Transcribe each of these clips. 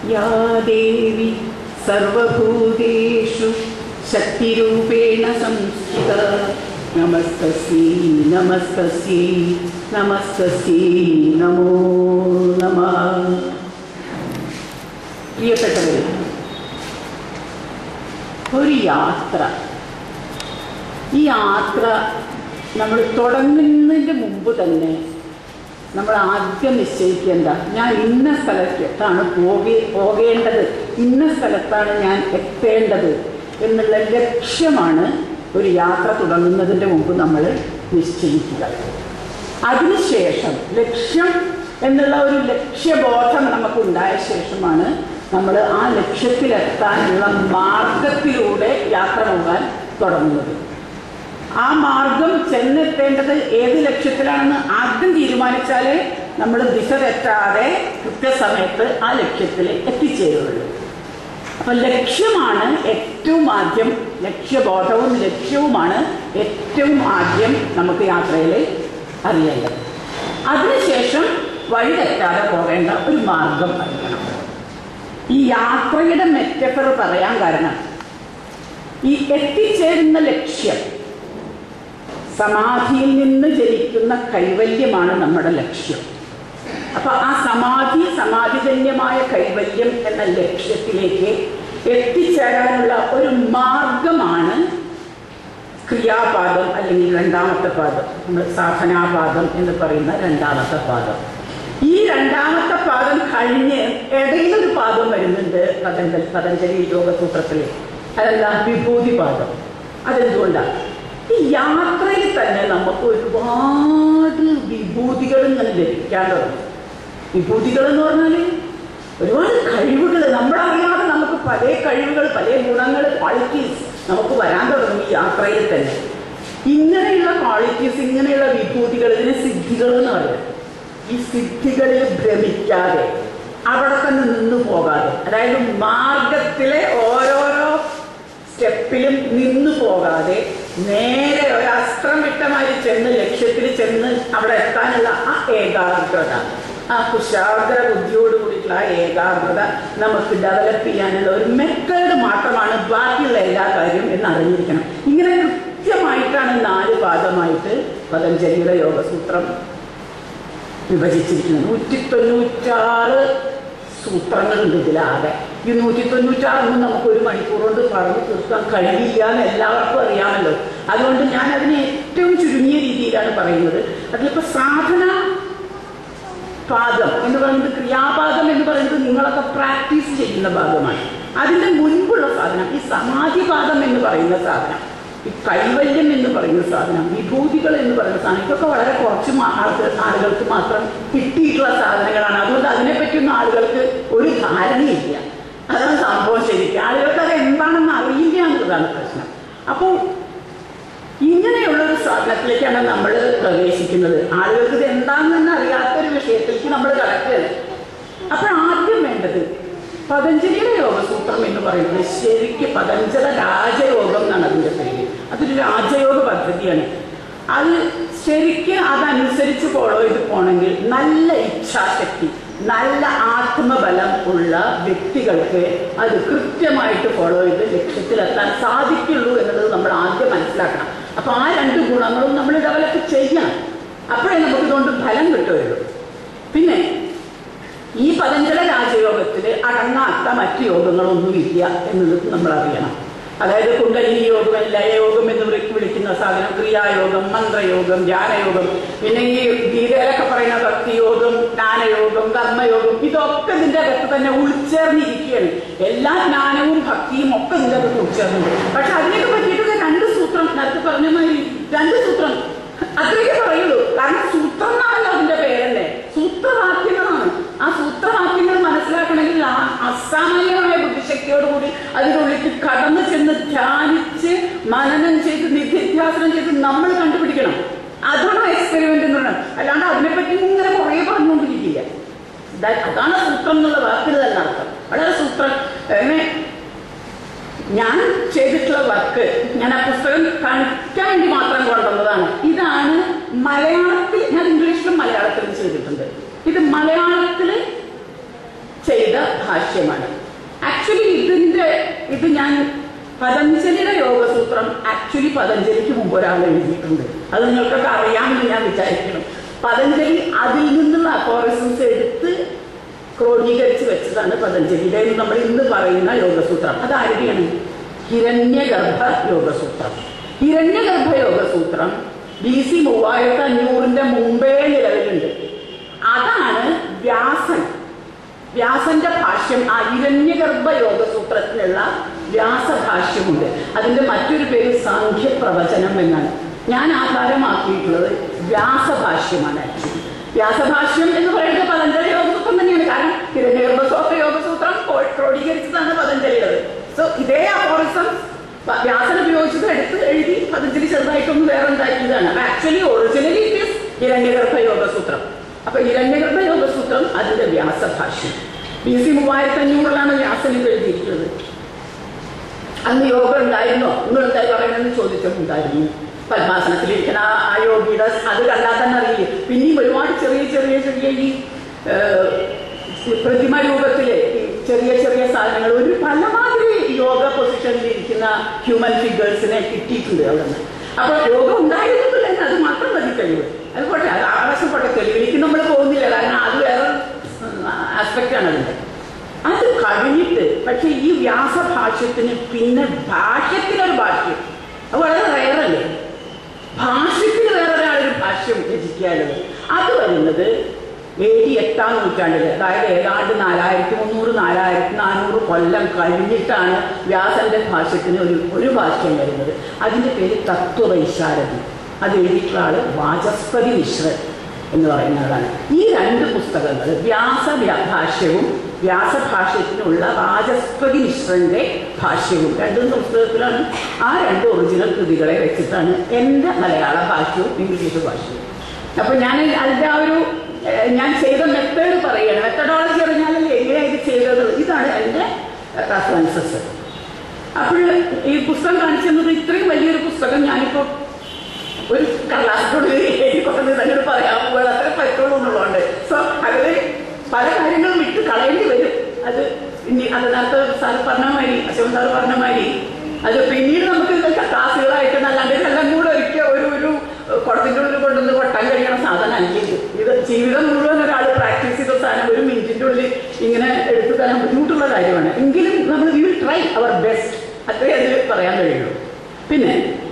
या देवी सर्वभूतेषु शक्तिरूपेण संस्थिता नमस्तस्यै नमस्तस्यै നമസ്തസ്യൈ നമോ നമ പ്രിയപ്പെട്ടവരെ ഒരു യാത്ര ഈ യാത്ര നമ്മൾ തുടങ്ങുന്നതിന് മുമ്പ് തന്നെ നമ്മൾ ആദ്യം നിശ്ചയിക്കേണ്ട ഞാൻ ഇന്ന സ്ഥലത്താണ് പോകേ പോകേണ്ടത് ഇന്ന സ്ഥലത്താണ് ഞാൻ എത്തേണ്ടത് എന്നുള്ള ലക്ഷ്യമാണ് ഒരു യാത്ര തുടങ്ങുന്നതിൻ്റെ മുമ്പ് നമ്മൾ നിശ്ചയിക്കുക അതിനുശേഷം ലക്ഷ്യം എന്നുള്ള ഒരു ലക്ഷ്യബോധം നമുക്കുണ്ടായ ശേഷമാണ് നമ്മൾ ആ ലക്ഷ്യത്തിലെത്താനുള്ള മാർഗത്തിലൂടെ യാത്ര പോകാൻ തുടങ്ങുന്നത് ആ മാർഗം ചെന്നെത്തേണ്ടത് ഏത് ലക്ഷ്യത്തിലാണെന്ന് ആദ്യം തീരുമാനിച്ചാലേ നമ്മൾ ദിശ തെറ്റാതെ കൃത്യസമയത്ത് ആ ലക്ഷ്യത്തിൽ എത്തിച്ചേരുള്ളൂ അപ്പൊ ലക്ഷ്യമാണ് ഏറ്റവും ആദ്യം ലക്ഷ്യബോധവും ലക്ഷ്യവുമാണ് ഏറ്റവും ആദ്യം നമുക്ക് യാത്രയിൽ അറിയേണ്ടത് അതിനുശേഷം വഴി തെറ്റാതെ പോകേണ്ട ഒരു മാർഗം അറിയണം ഈ യാത്രയുടെ മെറ്റഫർ പറയാൻ കാരണം ഈ എത്തിച്ചേരുന്ന ലക്ഷ്യം സമാധിയിൽ നിന്ന് ജനിക്കുന്ന കൈവല്യമാണ് നമ്മുടെ ലക്ഷ്യം അപ്പൊ ആ സമാധി സമാധിജന്യമായ കൈവല്യം എന്ന ലക്ഷ്യത്തിലേക്ക് എത്തിച്ചേരാനുള്ള ഒരു മാർഗമാണ് ക്രിയാപാദം അല്ലെങ്കിൽ രണ്ടാമത്തെ പാദം നമ്മൾ സാധനാപാദം എന്ന് പറയുന്ന രണ്ടാമത്തെ പാദം ഈ രണ്ടാമത്തെ പാദം കഴിഞ്ഞ് ഇടയിലൊരു പാദം വരുന്നുണ്ട് പതഞ്ജലി പതഞ്ജലി യോഗസൂത്രത്തിൽ അതല്ല വിഭൂതി പാദം അതെന്തുകൊണ്ടാണ് ഈ യാത്രയിൽ തന്നെ നമുക്ക് ഒരുപാട് വിഭൂതികൾ ഇങ്ങനെ ലഭിക്കാൻ തുടങ്ങും വിഭൂതികൾ എന്ന് പറഞ്ഞാൽ ഒരുപാട് കഴിവുകൾ നമ്മളറിയാതെ നമുക്ക് പല കഴിവുകൾ പല ഗുണങ്ങൾ ക്വാളിറ്റീസ് നമുക്ക് വരാൻ തുടങ്ങും ഈ യാത്രയിൽ തന്നെ ഇങ്ങനെയുള്ള ക്വാളിറ്റീസ് ഇങ്ങനെയുള്ള വിഭൂതികൾ ഇതിനെ സിദ്ധികൾ എന്ന് പറയും ഈ സിദ്ധികളിൽ ഭ്രമിക്കാതെ അവിടെ തന്നെ നിന്നു പോകാതെ അതായത് മാർഗത്തിലെ ഓരോരോ സ്റ്റെപ്പിലും നിന്നു പോകാതെ നേരെ ഒരു അസ്ത്രം വിട്ടമായി ചെന്ന് ലക്ഷ്യത്തിൽ ചെന്ന് അവിടെ എത്താനുള്ള ആ ഏകാഗ്രത ആ കുശാഗ്ര ബുദ്ധിയോട് കൂടിയിട്ടുള്ള ആ ഏകാഗ്രത നമുക്ക് ഡെവലപ്പ് ചെയ്യാനുള്ള ഒരു മെത്തേഡ് മാത്രമാണ് ബാക്കിയുള്ള എല്ലാ കാര്യവും എന്ന് അറിഞ്ഞിരിക്കണം ഇങ്ങനെ കൃത്യമായിട്ടാണ് നാല് പാദമായിട്ട് പതഞ്ജലിയുടെ യോഗസൂത്രം വിഭജിച്ചിരിക്കുന്നത് നൂറ്റി തൊണ്ണൂറ്റാറ് സൂത്രങ്ങളുണ്ട് ഇതിലാകെ ഈ നൂറ്റി തൊണ്ണൂറ്റാറൊന്നും നമുക്ക് ഒരു മണിക്കൂർ കൊണ്ട് പറഞ്ഞു തീർക്കാൻ കഴിയില്ല എന്ന് എല്ലാവർക്കും അറിയാമല്ലോ അതുകൊണ്ട് ഞാൻ അതിനെ ഏറ്റവും ചുരുങ്ങിയ രീതിയിലാണ് പറയുന്നത് അതിലിപ്പോൾ സാധന പാദം എന്ന് പറയുന്നത് ക്രിയാപാദം എന്ന് പറയുന്നത് നിങ്ങളൊക്കെ പ്രാക്ടീസ് ചെയ്യുന്ന ഭാഗമാണ് അതിൻ്റെ മുൻപുള്ള സാധനം ഈ സമാധിപാദം എന്ന് പറയുന്ന സാധനം ഈ കൈവല്യം എന്ന് പറയുന്ന സാധനം വിഭൂതികൾ എന്ന് പറയുന്ന സാധനം ഇതൊക്കെ വളരെ കുറച്ച് മാ- ആൾക്ക് ആളുകൾക്ക് മാത്രം കിട്ടിയിട്ടുള്ള സാധനങ്ങളാണ് അതുകൊണ്ട് അതിനെപ്പറ്റിയൊന്നും ആളുകൾക്ക് ഒരു ധാരണയില്ല അതാണ് സംഭവം ശരിക്കും ആളുകൾക്ക് അത് എന്താണെന്ന് അറിയില്ല എന്നുള്ളതാണ് പ്രശ്നം അപ്പോൾ ഇങ്ങനെയുള്ള ഒരു സാധനത്തിലേക്കാണ് നമ്മൾ പ്രവേശിക്കുന്നത് ആളുകൾക്ക് ഇത് എന്താണെന്ന് തന്നെ അറിയാത്ത ഒരു വിഷയത്തിലേക്ക് നമ്മൾ കടക്കുകയാണ് അപ്പോൾ ആദ്യം വേണ്ടത് പതഞ്ജലിയുടെ യോഗസൂത്രം എന്ന് പറയുന്നത് ശരിക്ക് പതഞ്ജല രാജയോഗം എന്നാണ് അതിൻ്റെ പേര് അതൊരു രാജയോഗ പദ്ധതിയാണ് അത് ശരിക്ക് അതനുസരിച്ച് ഫോളോ ചെയ്ത് പോകണമെങ്കിൽ നല്ല ഇച്ഛാശക്തി നല്ല ആത്മബലം ഉള്ള വ്യക്തികൾക്ക് അത് കൃത്യമായിട്ട് ഫോളോ ചെയ്ത് ലക്ഷ്യത്തിലെത്താൻ സാധിക്കുള്ളൂ എന്നുള്ളത് നമ്മൾ ആദ്യം മനസ്സിലാക്കണം അപ്പൊ ആ രണ്ട് ഗുണങ്ങളും നമ്മൾ ഡെവലപ്പ് ചെയ്യണം അപ്പോഴേ നമുക്ക് ഇതുകൊണ്ട് ഫലം കിട്ടുകയുള്ളൂ പിന്നെ ഈ പതഞ്ജല രാജയോഗത്തിൽ അടങ്ങാത്ത മറ്റ് യോഗങ്ങളൊന്നുമില്ല എന്നുള്ളത് നമ്മൾ അറിയണം അതായത് കുണ്ടലിനി യോഗം ലയയോഗം എന്ന് വിളി- വിളിക്കുന്ന സാധനം ക്രിയായോഗം മന്ത്രയോഗം ധ്യാനയോഗം പിന്നെ ഈ ഗീതയിലൊക്കെ പറയുന്ന ഭക്തിയോഗം ജ്ഞാനയോഗം കർമ്മയോഗം ഇതൊക്കെ ഇതിന്റെ അകത്ത് തന്നെ ഉൾച്ചേർന്നിരിക്കുകയാണ് എല്ലാ ജ്ഞാനവും ഭക്തിയും ഒക്കെ ഇതിന്റെ അകത്ത് ഉൾച്ചേർന്നുണ്ട് പക്ഷെ അതിനൊക്കെ പറ്റിയിട്ട് രണ്ട് സൂത്രം നേരത്തെ പറഞ്ഞ മാതിരി രണ്ട് സൂത്രം അത്രയൊക്കെ പറയുള്ളൂ കാരണം സൂത്രം എന്നാണല്ലോ അതിന്റെ പേരല്ലേ സൂത്രവാക്യങ്ങളാണ് ആ സൂത്രവാക്യങ്ങൾ മനസ്സിലാക്കണമെങ്കിൽ ആ അസാമാന്യമായ ബുദ്ധിശക്തിയോടുകൂടി അതിനുള്ളിലേക്ക് കടന്നു ചെന്ന് ധ്യാനിച്ച് മനനം ചെയ്ത് നിധിധ്യാസനം ചെയ്ത് നമ്മൾ കണ്ടുപിടിക്കണം അതാണ് എക്സ്പെരിമെന്റ് എന്ന് പറയുന്നത് അല്ലാണ്ട് അതിനെപ്പറ്റി ഇങ്ങനെ കുറേ പറഞ്ഞുകൊണ്ടിരിക്കില്ല ദാ- അതാണ് സൂത്രം എന്നുള്ള വാക്കിന് തന്നെ അർത്ഥം വളരെ സൂത്രം എങ്ങനെ ഞാൻ ചെയ്തിട്ടുള്ള വർക്ക് ഞാൻ ആ പുസ്തകം കാണിക്കാൻ വേണ്ടി മാത്രം കൊണ്ടുവന്നതാണ് ഇതാണ് മലയാളത്തിൽ ഞാൻ ഇംഗ്ലീഷിലും മലയാളത്തിലും ചെയ്തിട്ടുണ്ട് ഇത് മലയാളത്തിൽ ചെയ്ത ഭാഷ്യമാണ് ഞാൻ പതഞ്ജലിയുടെ യോഗസൂത്രം ആക്ച്വലി പതഞ്ജലിക്ക് മുമ്പ് ഒരാൾ എഴുതിയിട്ടുണ്ട് അത് നിങ്ങൾക്കൊക്കെ അറിയാമെന്ന് ഞാൻ വിചാരിക്കണം പതഞ്ജലി അതിൽ നിന്നുള്ള അപ്പോറിസംസ് എടുത്ത് ക്രോഡീകരിച്ച് വെച്ചതാണ് പതഞ്ജലിയുടെ എന്ന് നമ്മൾ ഇന്ന് പറയുന്ന യോഗസൂത്രം അതാരുടെയാണ് ഹിരണ്യഗർഭ യോഗസൂത്രം ഹിരണ്യഗർഭ യോഗസൂത്രം ബി സി മൂവായിരത്തി അഞ്ഞൂറിന്റെ മുമ്പേ നിലവിലുണ്ട് അതാണ് വ്യാസൻ വ്യാസന്റെ ഭാഷ്യം ആ ഹിരണ്യഗർഭ യോഗസൂത്രത്തിനുള്ള വ്യാസഭാഷ്യമുണ്ട് അതിന്റെ മറ്റൊരു പേര് സാഖ്യപ്രവചനം എന്നാണ് ഞാൻ ആധാരമാക്കിയിട്ടുള്ളത് വ്യാസഭാഷ്യമാണ് ആക്ച്വലി വ്യാസഭാഷ്യം എന്ന് പറയുന്നത് പതഞ്ജലി യോഗസൂത്രം തന്നെയാണ് കാരണം ഹിരണ്യഗർഭസോത്ര യോഗസൂത്രം ക്രോ- ക്രോഡീകരിച്ചതാണ് പതഞ്ജലിയുടെ സോ ഇതേ അപ്പോറിസം വ്യാസൻ ഉപയോഗിച്ചത് എടുത്ത് എഴുതി പതഞ്ജലി ചെറുതായിട്ടൊന്ന് വേറെ ഉണ്ടാക്കിയതാണ് actually originally it is Hiranyagarbha യോഗസൂത്രം അപ്പൊ ഹിരണ്യഗർഭ യോഗസൂത്രം അതിന്റെ വ്യാസഭാഷ്യം ബി സി മൂവായിരത്തി അഞ്ഞൂറിലാണ് വ്യാസൻ ഇത് എഴുതിയിരിക്കുന്നത് അന്ന് യോഗ ഉണ്ടായിരുന്നോ നിങ്ങൾ എന്തായി പറയണമെന്ന് ചോദിച്ചിട്ടുണ്ടായിരുന്നു പത്മാസനത്തിലിരിക്കുന്ന ആ- ആ യോഗിയുടെ അത് കണ്ടാൽ തന്നെ അറിയില്ലേ പിന്നെയും ഒരുപാട് ചെറിയ ചെറിയ ചെറിയ ഈ ഏഹ്, ഈ പ്രതിമ രൂപത്തിലെ ഈ ചെറിയ ചെറിയ സാധനങ്ങൾ ഒരു പലമാതിരി യോഗ പൊസിഷനിൽ ഇരിക്കുന്ന ഹ്യൂമൻ ഫിഗേഴ്സിനെ കിട്ടിയിട്ടുണ്ട് അവിടെ നിന്ന് അപ്പൊ യോഗ ഉണ്ടായിരുന്നില്ല എന്ന് അത് മാത്രം മതി കഴിവ് അത് പോട്ടെ അത് ആവശ്യപ്പെട്ട തെളിവിലേക്ക് നമ്മൾ പോകുന്നില്ല കാരണം അത് വേറെ ആസ്പെക്റ്റ് ആണ് അതിന്റെ അത് കഴിഞ്ഞിട്ട് പക്ഷെ ഈ വ്യാസഭാഷ്യത്തിന് പിന്നെ ഭാഷ്യത്തിനൊരു ഭാഷ്യം അത് വളരെ റയറല്ലേ ഭാഷ്യത്തിന് വേറൊരാളൊരു ഭാഷ്യം രചിക്കാനുള്ളത് അത് വരുന്നത് എ ഡി എട്ടാം നൂറ്റാണ്ടിൽ അതായത് ഏതാണ്ട് നാലായിരത്തി മുന്നൂറ് നാലായിരത്തി നാനൂറ് കൊല്ലം കഴിഞ്ഞിട്ടാണ് വ്യാസന്റെ ഭാഷ്യത്തിന് ഒരു ഒരു ഭാഷ്യം വരുന്നത് അതിന്റെ പേര് തത്വവൈശാരദി അത് എഴുതിയിട്ടുള്ള ആള് വാചസ്പതി മിശ്രൻ എന്ന് പറയുന്ന ആളാണ് ഈ രണ്ട് പുസ്തകങ്ങൾ വ്യാസ വ്യ- ഭാഷ്യവും വ്യാസഭാഷ്യത്തിനുള്ള വാചസ്പതി മിശ്രന്റെ ഭാഷ്യവും രണ്ടും പുസ്തകത്തിലാണ് ആ രണ്ട് ഒറിജിനൽ കൃതികളെ വെച്ചിട്ടാണ് എൻ്റെ മലയാള ഭാഷയും ഇംഗ്ലീഷ് ഭാഷയും അപ്പൊ ഞാൻ അതിന്റെ ആ ഒരു ഏഹ്, ഞാൻ ചെയ്ത മെത്തേഡ് പറയുകയാണ് മെത്തഡോളജി അറിഞ്ഞാലല്ലേ എങ്ങനെയാണ് ഇത് ചെയ്തത് ഇതാണ് എൻ്റെ റെഫറൻസസ് അപ്പോൾ ഈ പുസ്തകം കാണിച്ചത് ഇത്രയും വലിയൊരു പുസ്തകം ഞാനിപ്പോ ഒരു കടലാസിനോട് എഴുതി കൊണ്ടത് എന്നോട് പറയാൻ പോകാൻ അത്ര പറ്റുള്ളൂ എന്നുള്ളതുകൊണ്ട് സോ അതിൽ പല കാര്യങ്ങളും വിട്ട് കളയേണ്ടി വരും അത് ഇനി അത് നേരത്തെ സാർ പറഞ്ഞ മാതിരി അശോകൻ സാർ പറഞ്ഞ മാതിരി അത് പിന്നീട് നമുക്ക് ഇതൊക്കെ ക്ലാസ്സുകളായിട്ട് അല്ലാണ്ട് ഇതെല്ലാം കൂടെ ഒരിക്കൽ ഒരു ഒരു കുടത്തിൻ്റെ ഉള്ളിൽ കൊണ്ടുവന്ന് കൊട്ടാൻ കഴിയണ സാധനം അല്ല ഇത് ഇത് ജീവിതം മുഴുവൻ ഒരാൾ പ്രാക്ടീസ് ചെയ്ത സാധനം ഒരു മിനിറ്റിൻ്റെ ഉള്ളിൽ ഇങ്ങനെ എടുത്തു തരാൻ ബുദ്ധിമുട്ടുള്ള കാര്യമാണ് എങ്കിലും നമ്മൾ we will try our best അത്രേ അതിൽ പറയാൻ കഴിയുള്ളൂ പിന്നെ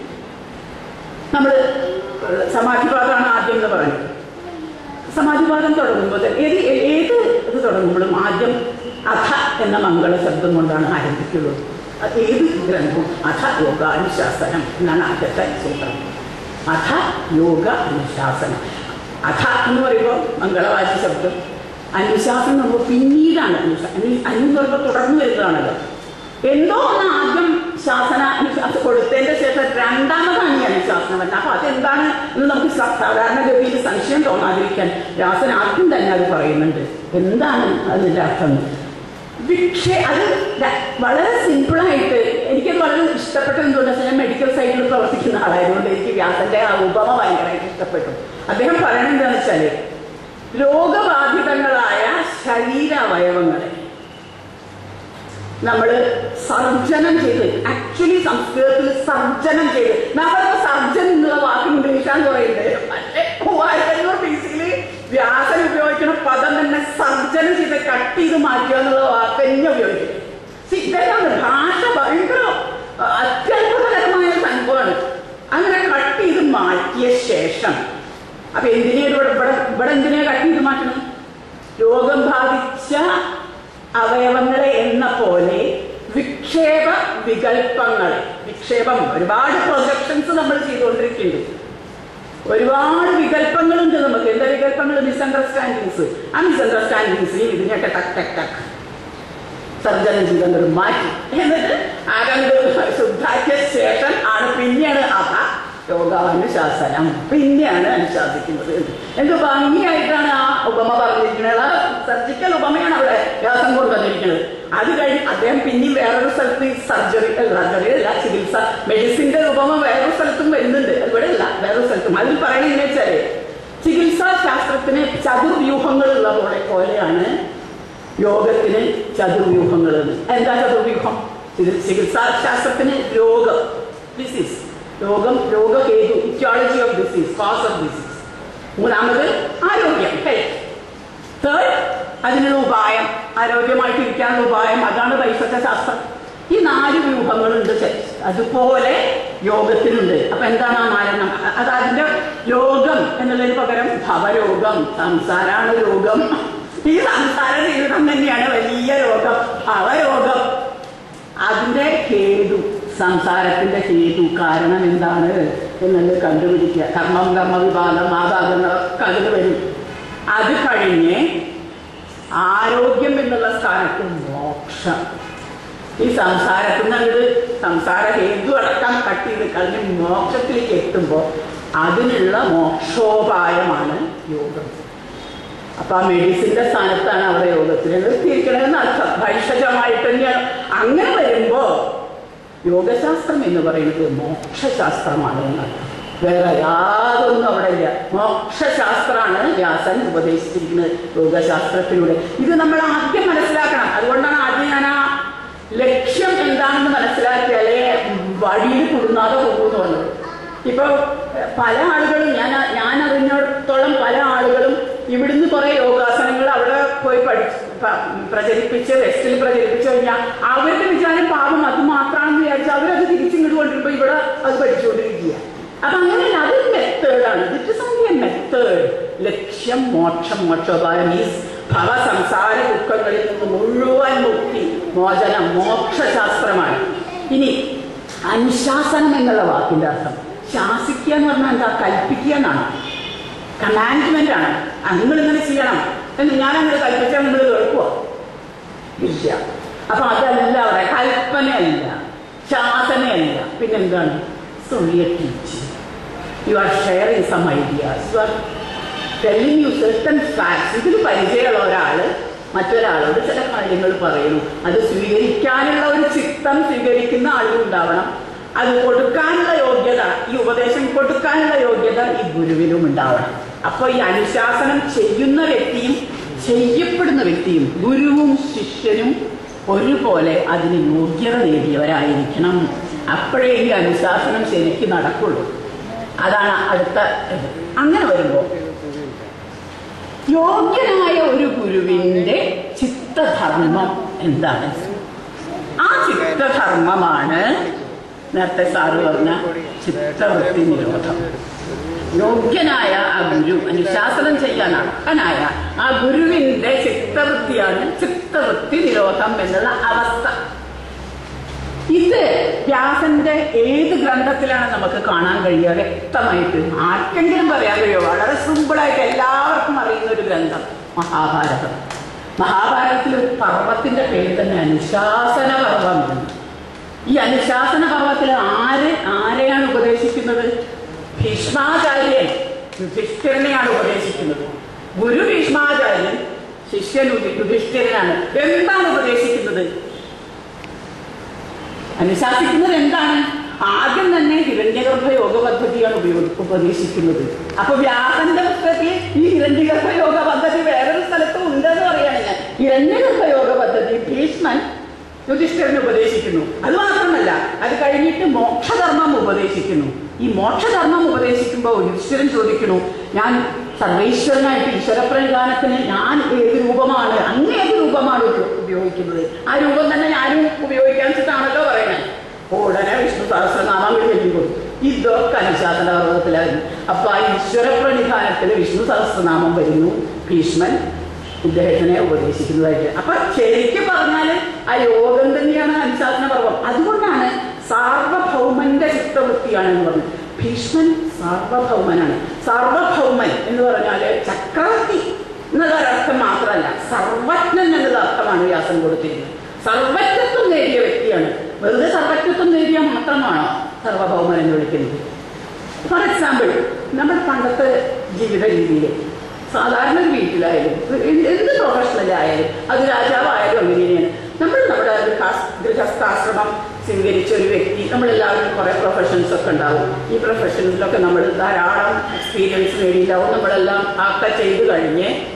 നമ്മൾ സമാധിവാദമാണ് ആദ്യം എന്ന് പറഞ്ഞു സമാധിവാദം തുടങ്ങുമ്പോൾ തന്നെ ഏത് ഏത് ഇത് തുടങ്ങുമ്പോഴും ആദ്യം അധ എന്ന മംഗള ശബ്ദം കൊണ്ടാണ് ആരംഭിക്കുള്ളത് അത് ഏത് ഗ്രന്ഥവും അധ യോഗ അനുശാസനം എന്നാണ് ആദ്യത്തെ സൂത്രം അധ യോഗ അനുശാസനം അധ എന്ന് പറയുമ്പോൾ മംഗളവാചി ശബ്ദം അനുശാസനം എന്ന് പറയുമ്പോൾ പിന്നീടാണ് അനുശാസനം അനു എന്ന് പറയുമ്പോൾ തുടർന്ന് വരുന്നതാണല്ലോ എന്തോ ഒന്ന് ആദ്യം ശാസന അനുശാസനം കൊടുത്തതിന്റെ ശേഷം രണ്ടാമതാണ് ഈ അനുശാസനം വരുന്നത് അപ്പൊ അതെന്താണ് എന്ന് നമുക്ക് സ- സാധാരണഗതിയിൽ സംശയം തോന്നാതിരിക്കാൻ വ്യാസൻ ആദ്യം തന്നെ അത് പറയുന്നുണ്ട് എന്താണ് അതിന്റെ അർത്ഥം വിക്ഷേ അത് ര- വളരെ സിമ്പിളായിട്ട് എനിക്കത് വളരെ ഇഷ്ടപ്പെട്ടത് എന്തുകൊണ്ടാ വെച്ചാൽ ഞാൻ മെഡിക്കൽ സൈഡിൽ പ്രവർത്തിക്കുന്ന ആളായതുകൊണ്ട് എനിക്ക് വ്യാസന്റെ ആ ഉപമ ഭയങ്കരമായിട്ട് ഇഷ്ടപ്പെട്ടു അദ്ദേഹം പറയണത് എന്താണെന്ന് വെച്ചാല് രോഗബാധിതങ്ങളായ ശരീരാവയവങ്ങളെ നമ്മൾ സർജനം ചെയ്ത് ആക്ച്വലി സംസ്കൃതത്തിൽ സർജനം ചെയ്ത് നമ്മളിപ്പോ സർജൻ എന്നുള്ള വാക്ക് ഇംഗ്ലീഷാന്ന് പറയുന്നത് പക്ഷേ മൂവായിരത്തി അഞ്ഞൂറ് ബി സിയില് വ്യാസൻ ഉപയോഗിക്കുന്ന പദം തന്നെ സർജനം ചെയ്ത് കട്ട് ചെയ്ത് മാറ്റുക എന്നുള്ള വാക്ക് തന്നെ ഉപയോഗിക്കും See, ഇതെല്ലാം ഭാഷ ഭയങ്കര അഹ്, അത്യത്ഭുതകരമായ ഒരു സംഭവമാണ് അങ്ങനെ കട്ട് ചെയ്ത് മാറ്റിയ ശേഷം അപ്പൊ എന്തിനാ ഇവിടെ ഇവിടെ ഇവിടെ എന്തിനാ കട്ട് ചെയ്ത് മാറ്റണം രോഗം ബാധിച്ച അവയവങ്ങളെ എന്ന പോലെ വിക്ഷേപ വികല്പങ്ങളെ വിക്ഷേപം ഒരുപാട് പ്രൊജക്ഷൻസ് നമ്മൾ ചെയ്തുകൊണ്ടിരിക്കുന്നുണ്ട് ഒരുപാട് വികല്പങ്ങളുണ്ട് നമുക്ക് എന്താ വികല്പങ്ങൾ മിസ്അണ്ടർസ്റ്റാൻഡിങ്സ് ആ മിസ്അണ്ടർസ്റ്റാൻഡിങ്സിൽ ഇതിനെയൊക്കെ ടക്ക് ടക്ക് ടക്ക് സർജനം ചെയ്തങ്ങോട്ട് മാറ്റി എന്നിട്ട് ആകണ്ട് ശുദ്ധാക്കിയ ശേഷം ആണ് പിന്നെയാണ് അഥ യോഗാനുശാസനം പിന്നെയാണ് അനുശാസിക്കുന്നത് എന്ത് ഭംഗിയായിട്ടാണ് ആ ഉപമ പറഞ്ഞിരിക്കുന്നത് ആ സർജിക്കൽ ഉപമയാണ് അവിടെ വ്യാസം കൊണ്ടുവന്നിരിക്കുന്നത് അത് കഴിഞ്ഞ് അദ്ദേഹം പിന്നെയും വേറൊരു സ്ഥലത്ത് ഈ സർജറി സർജറി അല്ല ചികിത്സ മെഡിസിന്റെ ഉപമ വേറൊരു സ്ഥലത്തും വരുന്നുണ്ട് ഇവിടെ അല്ല വേറൊരു സ്ഥലത്തും അതിൽ പറയണത് എങ്ങനെ വെച്ചാല് ചികിത്സാ ശാസ്ത്രത്തിന് ചതുർവ്യൂഹങ്ങളുള്ള പോലെ പോലെയാണ് യോഗത്തിന് ചതുർവ്യൂഹങ്ങൾ എന്ന്. എന്താ ചതുർവ്യൂഹം ചികി- ചികിത്സാ ശാസ്ത്രത്തിന് രോഗം ഡിസീസ് രോഗം രോഗഹേതു aetiology of disease cause of disease മൂന്നാമത് ആരോഗ്യം ഹെൽത്ത് തേർഡ് അതിനുള്ള ഉപായം ആരോഗ്യമായിട്ട് ഇരിക്കാനുള്ള ഉപായം അതാണ് വൈസക്ക ശാസ്ത്രം ഈ നാല് വ്യൂഹങ്ങളുണ്ട് ചെ- അതുപോലെ യോഗത്തിനുണ്ട് അപ്പൊ എന്താണ് ആ നാലെണ്ണം അ- അത് അതിന്റെ രോഗം എന്നുള്ളതിന് പകരം ഭവരോഗം സംസാരാണ് രോഗം ഈ സംസാര ജീവിതം തന്നെയാണ് വലിയ രോഗം ഭവരോഗം അതിന്റെ ഹേതു സംസാരത്തിന്റെ ഹേതു കാരണം എന്താണ് എന്നുള്ളത് കണ്ടുപിടിക്കുക കർമ്മം കർമ്മവിഭാഗം ആ ഭാഗങ്ങളൊക്കെ അതിൽ വരും അത് കഴിഞ്ഞ് ആരോഗ്യം എന്നുള്ള സ്ഥാനത്ത് മോക്ഷം ഈ സംസാരത്തിൽ നിന്ന് അങ്ങോട്ട് സംസാര ഹേതു അടക്കം കട്ട് ചെയ്ത് കഴിഞ്ഞ് മോക്ഷത്തിലേക്ക് എത്തുമ്പോൾ അതിനുള്ള മോക്ഷോപായമാണ് യോഗം അപ്പൊ ആ മെഡിസിന്റെ സ്ഥാനത്താണ് അവിടെ യോഗത്തിന് നിർത്തിയിരിക്കണമെന്ന് അർത്ഥം ഭൈഷജമായിട്ട് തന്നെയാണ് അങ്ങനെ വരുമ്പോ യോഗശാസ്ത്രം എന്ന് പറയുന്നത് മോക്ഷശാസ്ത്രമാണ് എന്നർത്ഥം വേറെ യാതൊന്നും അവിടെ ഇല്ല മോക്ഷശാസ്ത്രമാണ് വ്യാസൻ ഉപദേശിച്ചിരിക്കുന്നത് യോഗശാസ്ത്രത്തിലൂടെ ഇത് നമ്മൾ ആദ്യം മനസ്സിലാക്കണം അതുകൊണ്ടാണ് ആദ്യം ഞാൻ ആ ലക്ഷ്യം എന്താണെന്ന് മനസ്സിലാക്കിയാലേ വഴിയിൽ കുടുങ്ങാതെ പോകുമെന്ന് പറഞ്ഞത് ഇപ്പൊ എഹ്, പല ആളുകളും ഞാൻ ഞാൻ അറിഞ്ഞിടത്തോളം പല ആളുകളും ഇവിടുന്ന് കുറെ യോഗാസനങ്ങൾ അവിടെ പോയി പഠിച്ച് പ- പ്രചരിപ്പിച്ച് വെസ്റ്റിൽ പ്രചരിപ്പിച്ചു കഴിഞ്ഞാൽ അവരുടെ വിചാരം പാപം അത് മാത്രമാണെന്ന് വിചാരിച്ച് അവരത് തിരിച്ചിങ്ങോട്ട് കൊണ്ടിരുമ്പോ ഇവിടെ അത് പഠിച്ചുകൊണ്ടിരിക്കുക അപ്പൊ അങ്ങനെയല്ല അതൊരു മെത്തേഡാണ് it is only a method ലക്ഷ്യം മോക്ഷം മോക്ഷോപായം ഈ ഭവ സംസാര ദുഃഖങ്ങളിൽ നിന്ന് മുഴുവൻ മുക്തി മോചനം മോക്ഷശാസ്ത്രമാണ് ഇനി അനുശാസനം എന്നുള്ള വാക്കിന്റെ അർത്ഥം ശാസിക്കുക എന്ന് പറഞ്ഞാൽ എന്താ കൽപ്പിക്കുക എന്നാണ് കമാൻഡ്മെന്റ് ആണ് നിങ്ങൾ ഇങ്ങനെ ചെയ്യണം എന്ന് ഞാൻ അങ്ങനെ കൽപ്പിച്ചാൽ നിങ്ങൾ കേൾക്കുവോ ഇല്ല അപ്പൊ അതല്ല അവിടെ കൽപ്പനയല്ല ശാസനയല്ല പിന്നെന്താണ് teaching you are sharing some ideas you are telling you certain facts ഇതിൽ പരിചയമുള്ള ഒരാള് മറ്റൊരാളോട് ചില കാര്യങ്ങൾ പറയുന്നു അത് സ്വീകരിക്കാനുള്ള ഒരു ചിത്തം സ്വീകരിക്കുന്ന ആളും ഉണ്ടാവണം അത് കൊടുക്കാനുള്ള യോഗ്യത ഈ ഉപദേശം കൊടുക്കാനുള്ള യോഗ്യത ഈ ഗുരുവിനും ഉണ്ടാവണം അപ്പൊ ഈ അനുശാസനം ചെയ്യുന്ന വ്യക്തിയും ചെയ്യപ്പെടുന്ന വ്യക്തിയും ഗുരുവും ശിഷ്യനും ഒരുപോലെ അതിന് യോഗ്യത നേടിയവരായിരിക്കണം അപ്പോഴേ ഈ അനുശാസനം ശരിക്കും നടക്കുള്ളൂ അതാണ് അടുത്ത ഇത്. അങ്ങനെ വരുമ്പോൾ യോഗ്യനായ ഒരു ഗുരുവിന്റെ ചിത്തധർമ്മം എന്താണ് ആ ചിത്തധർമ്മമാണ് നേരത്തെ സാറ് പറഞ്ഞ ചിത്തവൃത്തി നിരോധം യോഗ്യനായ ആ ഗുരു അനുശാസനം ചെയ്യാൻ അർഹനായ ആ ഗുരുവിന്റെ ചിത്തവൃത്തിയാണ് ചിത്തവൃത്തി നിരോധം എന്നുള്ള അവസ്ഥ ഇത് വ്യാസന്റെ ഏത് ഗ്രന്ഥത്തിലാണ് നമുക്ക് കാണാൻ കഴിയുക വ്യക്തമായിട്ട് ആർക്കെങ്കിലും പറയാൻ കഴിയുമോ വളരെ സിമ്പിളായിട്ട് എല്ലാവർക്കും അറിയുന്ന ഒരു ഗ്രന്ഥം മഹാഭാരതം മഹാഭാരതത്തിൽ ഒരു പർവ്വത്തിന്റെ പേര് തന്നെ അനുശാസന പർവ്വം എന്ന്. ഈ അനുശാസന പർവ്വത്തിൽ ആര് ആരെയാണ് ഉപദേശിക്കുന്നത് ഭീഷ്മാചാര്യൻ യുധിഷ്ഠിരനെയാണ് ഉപദേശിക്കുന്നത് ഗുരു ഭീഷ്മാചാര്യൻ ശിഷ്യൻ യുധി- യുധിഷ്ഠിരനാണ് എന്താണ് ഉപദേശിക്കുന്നത് അനുശാസിക്കുന്നത് എന്താണ് ആദ്യം തന്നെ ഹിരണ്യഗർഭ യോഗ പദ്ധതിയാണ് ഉപയോഗ ഉപദേശിക്കുന്നത് അപ്പൊ വ്യാസന്റെ പുസ്തകത്തിൽ ഈ ഹിരണ്യഗർഭ യോഗ പദ്ധതി വേറൊരു സ്ഥലത്ത് ഉണ്ടെന്ന് പറയാണ് ഞാൻ ഹിരണ്യഗർഭ യോഗ പദ്ധതി ഭീഷ്മൻ യുധിഷ്ഠിരന് ഉപദേശിക്കുന്നു അത് മാത്രമല്ല അത് കഴിഞ്ഞിട്ട് മോക്ഷധർമ്മം ഉപദേശിക്കുന്നു ഈ മോക്ഷധർമ്മം ഉപദേശിക്കുമ്പോൾ യുധിഷ്ഠിരൻ ചോദിക്കുന്നു ഞാൻ സർവേശ്വരനായിട്ട് ഈശ്വരപ്രണിധാനത്തിന് ഞാൻ ഏത് രൂപമാണ് അങ്ങ് ഏത് രൂപമാണ് ഉപ- ഉപയോഗിക്കുന്നത് ആ രൂപം തന്നെ ഞാനും ഉപയോഗിക്കാൻ വെച്ചിട്ടാണല്ലോ പറയുന്നത് ഉടനെ വിഷ്ണു സഹസ്രനാമം ചൊല്ലി കൊടുത്തു ഇതൊക്കെ അനുശാസന പർവ്വതത്തിലായിരുന്നു അപ്പൊ ആ ഈശ്വര പ്രണിധാനത്തിൽ വിഷ്ണു സഹസ്രനാമം വരുന്നു ഭീഷ്മൻ ഇദ്ദേഹത്തിനെ ഉപദേശിക്കുന്നതായിട്ട് അപ്പൊ ശരിക്കും പറഞ്ഞാല് ആ യോഗം തന്നെയാണ് അനുശാസന പർവ്വം അതുകൊണ്ടാണ് സാർവഭൗമന്റെ ചിത്തവൃത്തിയാണ് എന്ന് പറഞ്ഞത് ഭീഷ്മൻ സാർവഭൗമനാണ് സാർവഭൗമൻ എന്ന് പറഞ്ഞാല് ചക്രവർത്തി എന്നതൊരർത്ഥം മാത്രമല്ല സർവജ്ഞൻ എന്നുള്ള അർത്ഥമാണ് വ്യാസം കൊടുത്തിരുന്നത് സർവജ്ഞത്വം നേടിയ വ്യക്തിയാണ് വെറുതെ സർവജ്ഞത്വം നേടിയ മാത്രമാണോ സർവഭൗമൻ എന്ന് വിളിക്കുന്നത് ഫോർ എക്സാമ്പിൾ നമ്മുടെ പണ്ടത്തെ ജീവിത രീതിയിൽ സാധാരണ ഒരു വീട്ടിലായാലും എന്ത് എന്ത് പ്രൊഫഷണലായാലും അത് രാജാവായാലും അങ്ങനെയാണ് നമ്മൾ നമ്മുടെ ഗൃഹാസ്- ഗൃഹസ്ഥാശ്രമം സ്വീകരിച്ച ഒരു വ്യക്തി നമ്മളെല്ലാവരും കുറേ പ്രൊഫഷൻസ് ഒക്കെ ഉണ്ടാവും ഈ പ്രൊഫഷൻസിലൊക്കെ നമ്മൾ ധാരാളം എക്സ്പീരിയൻസ് നേടിയിട്ടുണ്ടാവും നമ്മളെല്ലാം ഒക്കെ ചെയ്ത് കഴിഞ്ഞ്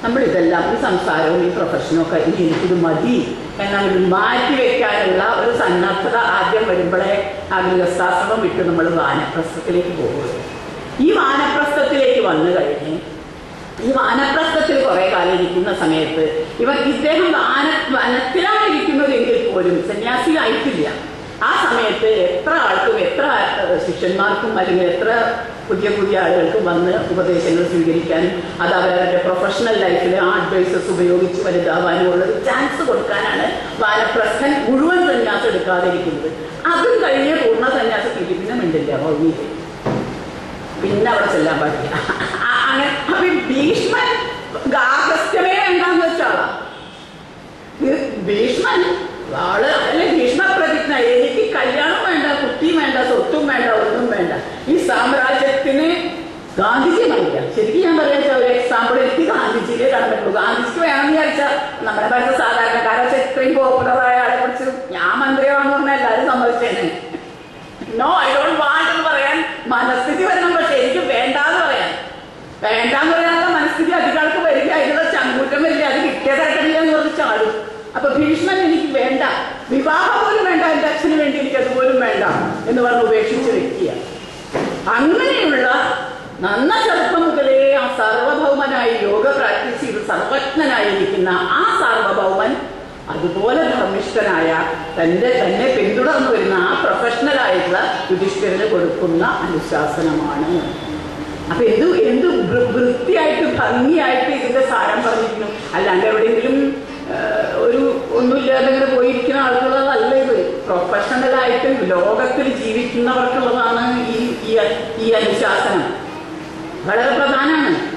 നമ്മൾ ഇതെല്ലാം ഈ സംസാരവും ഈ പ്രൊഫഷനും ഒക്കെ ഇനി എനിക്കിത് മതി എന്നൊരു മാറ്റി വെക്കാനുള്ള ഒരു സന്നദ്ധത ആദ്യം വരുമ്പോഴേ ആ ഗൃഹസ്ഥാശ്രമം വിട്ട് നമ്മൾ വാനപ്രസ്ഥത്തിലേക്ക് പോകുള്ളൂ ഈ വാനപ്രസ്ഥത്തിലേക്ക് വന്നു കഴിഞ്ഞ് ഈ വാനപ്രസ്ഥത്തിൽ കുറെ കാലം ഇരിക്കുന്ന സമയത്ത് ഇവർ ഇദ്ദേഹം വാന വനത്തിലാണ് ഇരിക്കുന്നതെങ്കിൽ പോലും സന്യാസി ആയിട്ടില്ല ആ സമയത്ത് എത്ര ആൾക്കും എത്ര ഏഹ്, ശിഷ്യന്മാർക്കും അല്ലെങ്കിൽ എത്ര പുതിയ പുതിയ ആളുകൾക്കും വന്ന് ഉപദേശങ്ങൾ സ്വീകരിക്കാനും അത് അവരവരുടെ പ്രൊഫഷണൽ ലൈഫിൽ ആ അഡ്വൈസസ് ഉപയോഗിച്ച് വലുതാവാനും ഉള്ള ഒരു ചാൻസ് കൊടുക്കാനാണ് വാനപ്രസ്ഥൻ മുഴുവൻ സന്യാസം എടുക്കാതെ ഇരിക്കുന്നത് അതും കഴിഞ്ഞ് പൂർണ്ണ സന്യാസത്തിലേക്ക് പിന്നെ മിണ്ടില്ല മൗലിയിലേക്ക് പിന്നെ അവിടെ ചെല്ലാൻ പാടില്ല അ- അങ്ങനെ അപ്പൊ ഈ ഭീഷ്മൻ ഗാർഹസ്ഥ്യമേ എന്താന്ന് വെച്ചാളാ ഇത് ഭീഷ്മൻ ആള് അല്ലെ ഭീഷ്മ പ്രതിജ്ഞ എനിക്ക് കല്യാണം വേണ്ട കുട്ടിയും വേണ്ട സ്വത്തും വേണ്ട ഒന്നും വേണ്ട ഈ സാമ്രാജ്യത്തിന് ഗാന്ധിജി മതിയ ശരിക്കും ഞാൻ പറയാ ഒരു എക്സാമ്പിൾ എനിക്ക് ഗാന്ധിജിയിലെ കാണാൻ പറ്റുള്ളൂ ഗാന്ധിജിക്ക് വേണമെന്ന് വിചാരിച്ചാൽ നമ്മുടെ ഭാരത സാധാരണക്കാരെ വെച്ചാൽ ഇത്രയും പോപ്പുലറായ ആളെ കുറിച്ച് ഞാൻ മന്ത്രിയാണെന്ന് പറഞ്ഞാൽ എല്ലാവരും സമ്മതിച്ചേനെ നോ ഐ ഡോണ്ട് വാണ്ട് എന്ന് പറയാൻ മനസ്ഥിതി വരണം പക്ഷെ എനിക്ക് വേണ്ടാന്ന് പറയാൻ വേണ്ടാന്ന് പറയാനുള്ള മനസ്ഥിതി അധികാർക്ക് വരില്ല അതിനുള്ള ചങ്കൂറ്റം വരില്ല അത് കിട്ടിയതായിട്ടില്ല എന്ന് പറഞ്ഞ് ചാടും അപ്പൊ ഭീഷ്മൻ എനിക്ക് വേണ്ട വിവാഹം പോലും വേണ്ട എന്റെ അച്ഛന് വേണ്ടി എനിക്ക് അതുപോലും വേണ്ട എന്ന് പറഞ്ഞ് ഉപേക്ഷിച്ച വ്യക്തിയാണ് അങ്ങനെയുള്ള നന്ന ചെറുപ്പം മുതലേ ആ സാർവഭൗമനായി യോഗ പ്രാക്ടീസ് ചെയ്ത് സർവജ്ഞനായിരിക്കുന്ന ആ സാർവഭൗമൻ അതുപോലെ ധർമ്മിഷ്ഠനായ തന്റെ തന്നെ പിന്തുടർന്നു വരുന്ന ആ പ്രൊഫഷണൽ ആയിട്ടുള്ള യുധിഷ്ഠിരന് കൊടുക്കുന്ന അനുശാസനമാണ് അപ്പൊ എന്ത് എന്ത് വൃ- വൃത്തിയായിട്ട് ഭംഗിയായിട്ട് ഇതിന്റെ സാരം പറഞ്ഞിരിക്കുന്നു അല്ലാണ്ട് എവിടെയെങ്കിലും ആ, ഒരു ഒന്നുമില്ലാതെ ഇങ്ങനെ പോയിരിക്കുന്ന ആളുകളല്ല ഇത് പ്രൊഫഷണലായിട്ട് ലോകത്തിൽ ജീവിക്കുന്നവർക്കുള്ളതാണ് ഈ ഈ ഈ അനുശാസനം വളരെ പ്രധാനമാണ്